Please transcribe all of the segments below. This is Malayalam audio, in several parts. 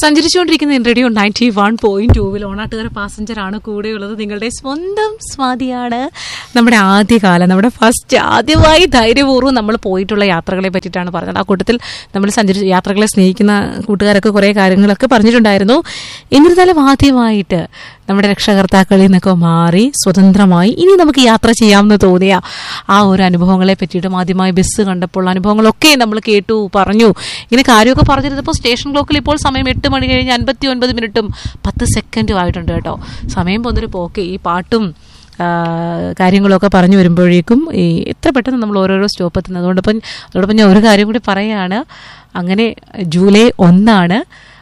സഞ്ചരിച്ചുകൊണ്ടിരിക്കുന്ന റേഡിയോ നയൻറ്റി വൺ പോയിന്റ് ടൂവിൽ ഓണാട്ടുകാര പാസഞ്ചറാണ് കൂടെയുള്ളത് നിങ്ങളുടെ സ്വന്തം സ്വാതിയാണ് നമ്മുടെ ആദ്യകാലം നമ്മുടെ ഫസ്റ്റ് ആദ്യമായി ധൈര്യപൂർവ്വം നമ്മൾ പോയിട്ടുള്ള യാത്രകളെ പറ്റിയിട്ടാണ് പറഞ്ഞത് ആ കൂട്ടത്തിൽ നമ്മൾ സഞ്ചരിച്ച യാത്രകളെ സ്നേഹിക്കുന്ന കൂട്ടുകാരൊക്കെ കുറേ കാര്യങ്ങളൊക്കെ പറഞ്ഞിട്ടുണ്ടായിരുന്നു എന്നിരുന്നാലും ആദ്യമായിട്ട് നമ്മുടെ രക്ഷകർത്താക്കളിൽ നിന്നൊക്കെ മാറി സ്വതന്ത്രമായി ഇനി നമുക്ക് യാത്ര ചെയ്യാമെന്ന് തോന്നിയ ആ ഒരു അനുഭവങ്ങളെ പറ്റിയിട്ടും ആദ്യമായി ബസ് കണ്ടപ്പോൾ അനുഭവങ്ങളൊക്കെ നമ്മൾ കേട്ടു പറഞ്ഞു ഇങ്ങനെ കാര്യമൊക്കെ പറഞ്ഞിരുന്നപ്പോൾ സ്റ്റേഷൻ ക്ലോക്കിൽ ഇപ്പോൾ സമയം എട്ട് മണി കഴിഞ്ഞ് അൻപത്തി ഒൻപത് മിനിറ്റും പത്ത് സെക്കൻഡും ആയിട്ടുണ്ട് കേട്ടോ സമയം പോകുന്നൊരു പോക്ക് ഈ പാട്ടും ആ, കാര്യങ്ങളൊക്കെ പറഞ്ഞു വരുമ്പോഴേക്കും ഈ എത്ര പെട്ടെന്ന് നമ്മൾ ഓരോരോ സ്റ്റോപ്പ് എത്തുന്നത് അതുകൊണ്ടപ്പം അതോടൊപ്പം ഞാൻ ഒരു കാര്യം കൂടി പറയുകയാണ് അങ്ങനെ ജൂലൈ ഒന്നാണ്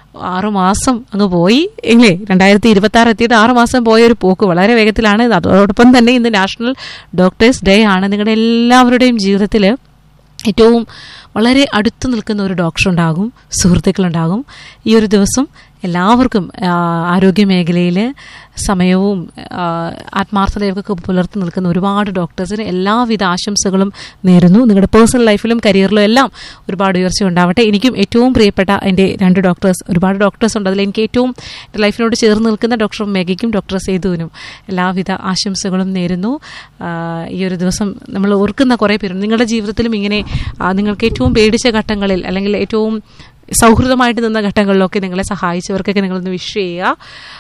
ആറുമാസം അങ്ങ് പോയി ഇല്ലേ രണ്ടായിരത്തി ഇരുപത്തി ആറ് എത്തിയിട്ട് ആറുമാസം പോയ ഒരു പോക്ക് വളരെ വേഗത്തിലാണ് അതോടൊപ്പം തന്നെ ഇന്ന് നാഷണൽ ഡോക്ടേഴ്സ് ഡേ ആണ് നിങ്ങളുടെ എല്ലാവരുടെയും ജീവിതത്തിൽ ഏറ്റവും വളരെ അടുത്ത് നിൽക്കുന്ന ഒരു ഡോക്ടർ ഉണ്ടാകും സുഹൃത്തുക്കളുണ്ടാകും ഈ ഒരു ദിവസം എല്ലാവർക്കും ആ, ആരോഗ്യ മേഖലയിൽ സമയവും ആ, ആത്മാർത്ഥതയൊക്കെ പുലർത്തി നിൽക്കുന്ന ഒരുപാട് ഡോക്ടേഴ്സിന് എല്ലാവിധ ആശംസകളും നേരുന്നു നിങ്ങളുടെ പേഴ്സണൽ ലൈഫിലും കരിയറിലും എല്ലാം ഒരുപാട് ഉയർച്ച ഉണ്ടാവട്ടെ എനിക്കും ഏറ്റവും പ്രിയപ്പെട്ട എൻ്റെ രണ്ട് ഡോക്ടേഴ്സ് ഒരുപാട് ഡോക്ടേഴ്സ് ഉണ്ട് അതിൽ എനിക്ക് ഏറ്റവും എൻ്റെ ലൈഫിനോട് ചേർന്ന് നിൽക്കുന്ന ഡോക്ടർ മേഘയ്ക്കും ഡോക്ടർ സേതുവിനും എല്ലാവിധ ആശംസകളും നേരുന്നു ആ, ഈ ഒരു ദിവസം നമ്മൾ ഓർക്കുന്ന കുറേ പേരുണ്ട് നിങ്ങളുടെ ജീവിതത്തിലും ഇങ്ങനെ ആ, നിങ്ങൾക്ക് ഏറ്റവും പേടിച്ച ഘട്ടങ്ങളിൽ അല്ലെങ്കിൽ ഏറ്റവും സൗഹൃദമായിട്ട് നിന്ന ഘട്ടങ്ങളിലൊക്കെ നിങ്ങളെ സഹായിച്ചവർക്കൊക്കെ നിങ്ങളൊന്ന് വിഷ് ചെയ്യുക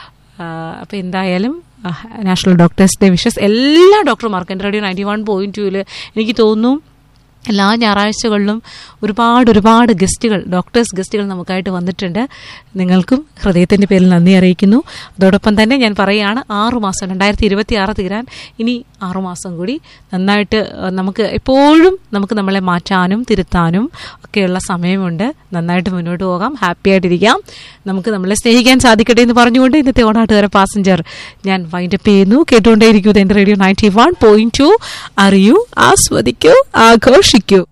അപ്പോൾ എന്തായാലും ആ, നാഷണൽ ഡോക്ടേഴ്സ് ഡേ വിഷസ് എല്ലാ ഡോക്ടർമാർക്കും എൻ്റെ റേഡിയോ നയൻറ്റി വൺ പോയിൻറ്റ് ടുവിൽ എനിക്ക് തോന്നുന്നു എല്ലാ ഞായറാഴ്ചകളിലും ഒരുപാട് ഒരുപാട് ഗസ്റ്റുകൾ ഡോക്ടേഴ്സ് ഗസ്റ്റുകൾ നമുക്കായിട്ട് വന്നിട്ടുണ്ട് നിങ്ങൾക്കും ഹൃദയത്തിൻ്റെ പേരിൽ നന്ദി അറിയിക്കുന്നു അതോടൊപ്പം തന്നെ ഞാൻ പറയുകയാണ് ആറുമാസം രണ്ടായിരത്തി ഇരുപത്തി ആറ് തീരാൻ ഇനി ആറുമാസം കൂടി നന്നായിട്ട് ആ, നമുക്ക് എപ്പോഴും നമുക്ക് നമ്മളെ മാറ്റാനും തിരുത്താനും ഒക്കെയുള്ള സമയമുണ്ട് നന്നായിട്ട് മുന്നോട്ട് പോകാം ഹാപ്പി ആയിട്ടിരിക്കാം നമുക്ക് നമ്മളെ സ്നേഹിക്കാൻ സാധിക്കട്ടെ എന്ന് പറഞ്ഞുകൊണ്ട് ഇന്നത്തെ ഓണാട്ടുകാര പാസഞ്ചർ ഞാൻ വൈൻഡപ്പ് ചെയ്യുന്നു കേട്ടുകൊണ്ടേയിരിക്കുന്നത് എൻ്റെ radio ninety one point two അറിയൂ ആസ്വദിക്കൂ ആഘോഷിക്കൂ